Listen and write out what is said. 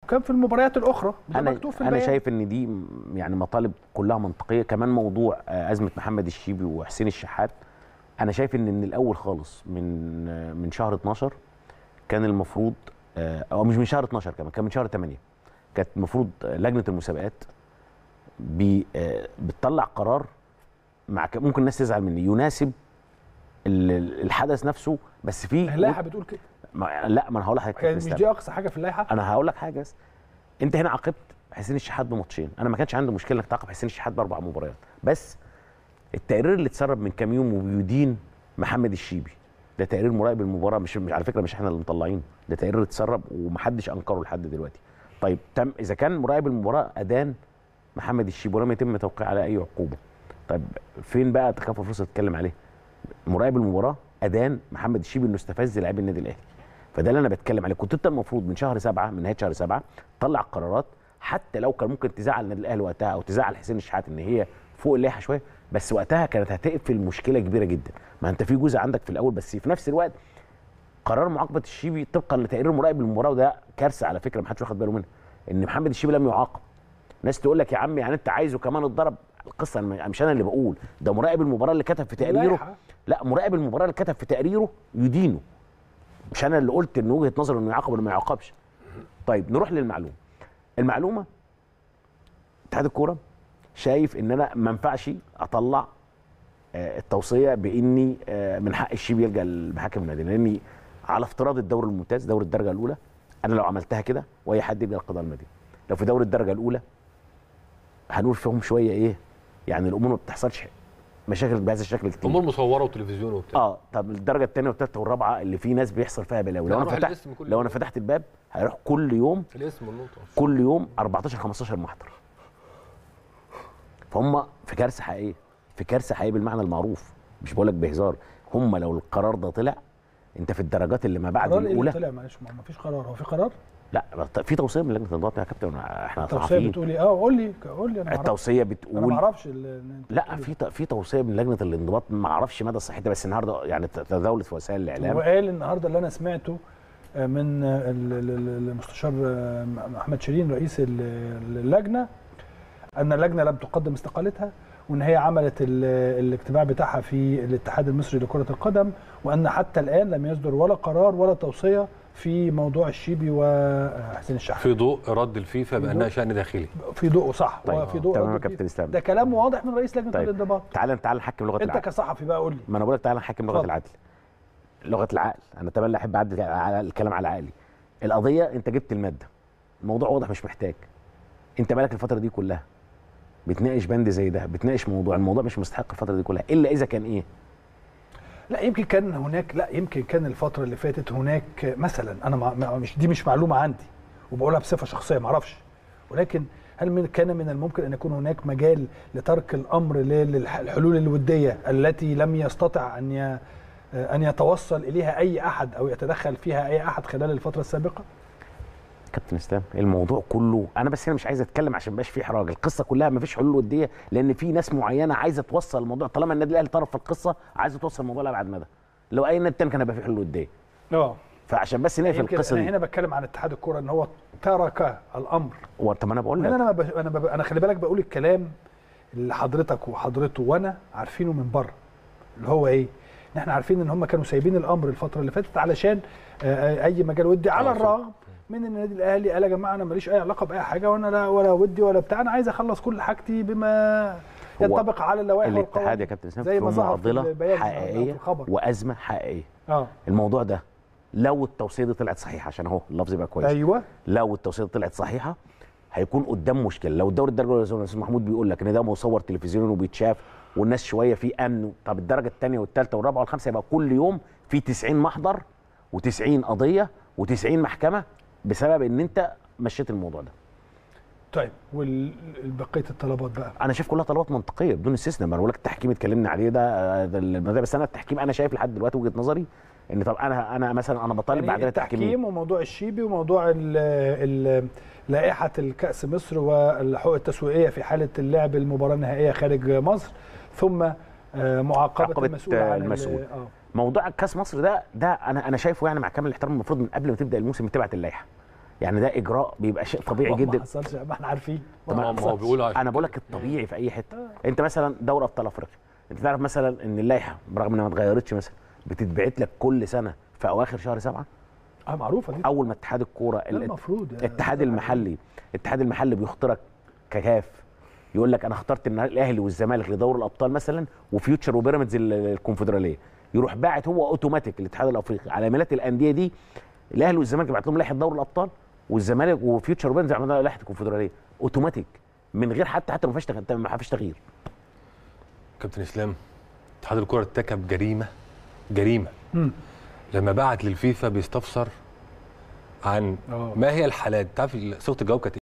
كان في المباريات الاخرى ده انا مكتوب في انا البيان. شايف ان دي م- يعني مطالب كلها منطقيه كمان موضوع آه، ازمه محمد الشيبي وحسين الشحات انا شايف ان من الاول خالص من آه، من شهر 12 كان المفروض آه، او مش من شهر 12 كمان كان من شهر 8 كانت المفروض آه، لجنه المسابقات بي آه، بتطلع قرار مع ك- ممكن الناس تزعل مني يناسب ال- ال- الحدث نفسه بس فيه اللائحه بتقول كده ما لا ما انا هقول لحضرتك كان مش استنى. دي اقصى حاجه في اللائحه انا هقول لك حاجه بس انت هنا عاقبت حسين الشحات بماتشين انا ما كانش عندي مشكله انك تعاقب حسين الشحات باربع مباريات بس التقرير اللي اتسرب من كام يوم وبيدين محمد الشيبي ده تقرير مراقب المباراه مش, مش على فكره مش احنا اللي مطلعينه ده تقرير اتسرب ومحدش انكره لحد دلوقتي طيب تم اذا كان مراقب المباراه ادان محمد الشيبي ولم يتم توقيع على اي عقوبه طيب فين بقى تكافؤ فرصه تتكلم عليه مراقب المباراه ادان محمد الشيبي انه استفز لاعبي النادي الاهلي فده اللي انا بتكلم عليه كنت انت المفروض من شهر سبعة من نهايه شهر سبعة تطلع قرارات حتى لو كان ممكن تزعل النادي الاهلي وقتها او تزعل حسين الشحات ان هي فوق اللائحه شويه بس وقتها كانت هتقفل مشكله كبيره جدا ما انت في جزء عندك في الاول بس في نفس الوقت قرار معاقبه الشيبي طبقا لتقرير مراقب المباراه وده كارثه على فكره ما حدش واخد باله منها ان محمد الشيبي لم يعاقب ناس تقول لك يا عم يعني انت عايزه كمان اتضرب القصه أنا- مش انا اللي بقول ده مراقب المباراه اللي كتب في تقريره اللائحة. لا مراقب المباراه اللي كتب في تقريره يدينه مش انا اللي قلت ان وجهه نظر انه يعاقب ولا ما يعاقبش طيب نروح للمعلومه المعلومه اتحاد الكوره شايف ان انا ما ينفعش اطلع آه، التوصيه باني آه، من حق الشيبي يلجا للمحاكم المدنيه لاني على افتراض الدوري الممتاز دوري الدرجه الاولى انا لو عملتها كده واي حد يلجا للقضاء المدني لو في دوري الدرجه الاولى هنقول فيهم شويه ايه يعني الامور ما بتحصلش مشاكل بهذا الشكل كتير امور مصوره وتلفزيون وبتاع اه طب الدرجه الثانيه والثالثه والرابعه اللي في ناس بيحصل فيها بلاوي لو انا هنروح فتحت الاسم كل لو يوم. انا فتحت الباب هيروح كل يوم الاسم والنقطه كل يوم 14 15 محضر فهم في كارثه حقيقيه في كارثه حقيقيه بالمعنى المعروف مش بقول لك بهزار هم لو القرار ده طلع انت في الدرجات اللي ما بعد قرار ايه اللي الاولى طلع معلش ما ما فيش قرار هو في قرار لا في توصيه من لجنه الانضباط يا كابتن احنا التوصيه صحفيين بتقول ايه اه قول لي قول لي انا ما اعرفش التوصيه انا ما بتقول اعرفش ال- إن أنت لا بتقول في ت- في توصيه من لجنه الانضباط ما اعرفش مدى صحتها بس النهارده يعني تداولت في وسائل الاعلام وقال النهارده اللي انا سمعته آه، من آه، ال- ال- ال- المستشار آه، احمد شيرين رئيس ال- اللجنه ان اللجنه لم تقدم استقالتها وان هي عملت ال- الاجتماع بتاعها في الاتحاد المصري لكره القدم وان حتى الان لم يصدر ولا قرار ولا توصيه في موضوع الشيبي وحسين الشحات في ضوء رد الفيفا بانها شان داخلي في ضوء صح طيب، وفي ضوء تمام يا رد كابتن فيه. اسلام. ده كلام واضح من رئيس لجنه طيب الانضباط تعال تعال نحكم لغه انت العقل كصحفي بقى قول لي ما انا بقول لك تعالى نحكم لغه اتفضل. العدل لغه العقل انا تملي احب اعدل على الكلام على عقلي القضيه انت جبت الماده الموضوع واضح مش محتاج انت بالك الفتره دي كلها بتناقش بند زي ده بتناقش موضوع الموضوع مش مستحق الفتره دي كلها الا اذا كان ايه لا يمكن كان هناك لا يمكن كان الفترة اللي فاتت هناك مثلا انا مع مع- مش دي مش معلومة عندي وبقولها بصفة شخصية ما اعرفش ولكن هل من كان من الممكن ان يكون هناك مجال لترك الامر للحلول الودية التي لم يستطع ان ي- ان يتوصل اليها اي احد او يتدخل فيها اي احد خلال الفترة السابقة؟ كابتن اسلام الموضوع كله انا بس هنا مش عايز اتكلم عشان مبقاش في احراج القصه كلها ما فيش حلول وديه لان في ناس معينه عايزه توصل الموضوع طالما النادي الاهلي طرف في القصه عايزه توصل الموضوع لابعد مدى لو اي نادي تاني كان هيبقى في حلول وديه اه فعشان بس نقفل يمكن القصه انا دي هنا بتكلم عن اتحاد الكرة ان هو ترك الامر هو طب ما انا بقول لك هنا انا ما ب... انا ب... انا خلي بالك بقول الكلام اللي حضرتك وحضرته وانا عارفينه من بره اللي هو ايه؟ ان احنا عارفين ان هم كانوا سايبين الامر الفتره اللي فاتت علشان آه، آه، اي مجال ودي على آه، صح. الرغم من ان النادي الاهلي قال يا جماعه انا ماليش اي علاقه باي حاجه وانا لا ولا ودي ولا بتاع انا عايز اخلص كل حاجتي بما هو ينطبق على اللوائح الاتحاد والقوانين يا كابتن اسلام زي في ما ظهر في معضله البيان أو في حقيقيه الخبر. وازمه حقيقيه اه الموضوع ده لو التوصيه دي طلعت صحيحه عشان اهو اللفظ يبقى كويس ايوه لو التوصيه دي طلعت صحيحه هيكون قدام مشكله لو الدوري الدرجه الاولى زي ما الاستاذ محمود بيقول لك ان ده مصور تلفزيوني وبيتشاف والناس شويه في امن طب الدرجه الثانيه والثالثه والرابعه والخامسه يبقى كل يوم في 90 محضر و90 قضيه و90 محكمه بسبب ان انت مشيت الموضوع ده طيب والبقيه الطلبات بقى انا شايف كلها طلبات منطقيه بدون استثناء ما أنا بقول لك التحكيم اتكلمنا عليه ده ده الموضوع بس انا التحكيم انا شايف لحد دلوقتي وجهه نظري ان طب انا انا مثلا انا بطالب يعني بعداله تحكيميه التحكيم وموضوع الشيبي وموضوع ال ال لائحه الكاس مصر والحقوق التسويقيه في حاله اللعب المباراه النهائيه خارج مصر ثم آه، معاقبه عقبة، المسؤول آه، عن ال- المسؤول. اه موضوع كاس مصر ده ده انا انا شايفه يعني مع كامل الاحترام المفروض من قبل ما تبدا الموسم تبعت اللائحه يعني ده اجراء بيبقى شيء طبيعي ما جدا حصلش ما احنا عارفين طب ما هو- ما هو بيقول عشان انا بقول لك الطبيعي في اي حته انت مثلا دوري ابطال افريقيا انت تعرف مثلا ان اللائحه برغم انها ما اتغيرتش مثلا بتتبعت لك كل سنه في اواخر شهر سبعه اه معروفه دي اول ما اتحاد الكوره لا ال- المفروض الاتحاد المحلي الاتحاد المحلي بيختارك ككاف يقول لك انا اخترت النا- الاهلي والزمالك لدوري الابطال مثلا وفيوتشر وبيراميدز ال- الكونفدراليه يروح باعت هو اوتوماتيك الاتحاد الافريقي على ميلات الانديه دي الاهلي والزمالك يبعت لهم لائحه دوري الابطال والزمالك وفيوتشر وبيراميدز يعملوا لها لائحه الكونفدراليه اوتوماتيك من غير حتى حتى ما فيش تغ- ما فيش تغيير كابتن اسلام اتحاد الكره ارتكب جريمه جريمه مم. لما بعت للفيفا بيستفسر عن اه ما هي الحالات تعرف صيغه الجواب كانت